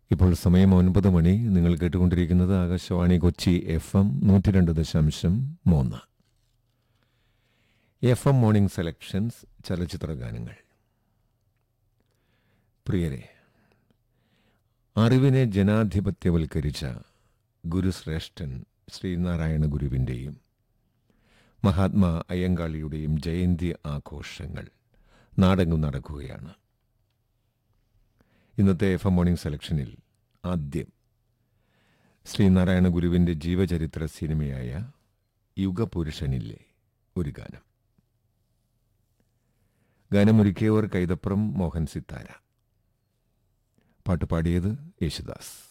ഇപ്പോൾ സമയം ഒൻപത് മണി നിങ്ങൾ കേട്ടുകൊണ്ടിരിക്കുന്നത് ആകാശവാണി കൊച്ചി എഫ് എം നൂറ്റി രണ്ട് ദശാംശം മൂന്ന് എഫ് എം മോർണിംഗ് സെലക്ഷൻസ് ചലച്ചിത്ര ഗാനങ്ങൾ പ്രിയരെ അറിവിനെ ജനാധിപത്യവൽക്കരിച്ച ഗുരുശ്രേഷ്ഠൻ ശ്രീനാരായണ ഗുരുവിൻ്റെയും മഹാത്മാ അയ്യങ്കാളിയുടെയും ജയന്തി ആഘോഷങ്ങൾ നാടെങ്ങും നടക്കുകയാണ് ഇന്നത്തെ എഫ് എം മോർണിംഗ് സെലക്ഷനിൽ ആദ്യം ശ്രീനാരായണ ഗുരുവിൻ്റെ ജീവചരിത്ര സിനിമയായ യുഗപുരുഷനിലെ ഒരു ഗാനം ഗാനമൊരുക്കിയവർ കൈതപ്രം മോഹൻ സിത്താര പാട്ട് പാടിയത് യേശുദാസ്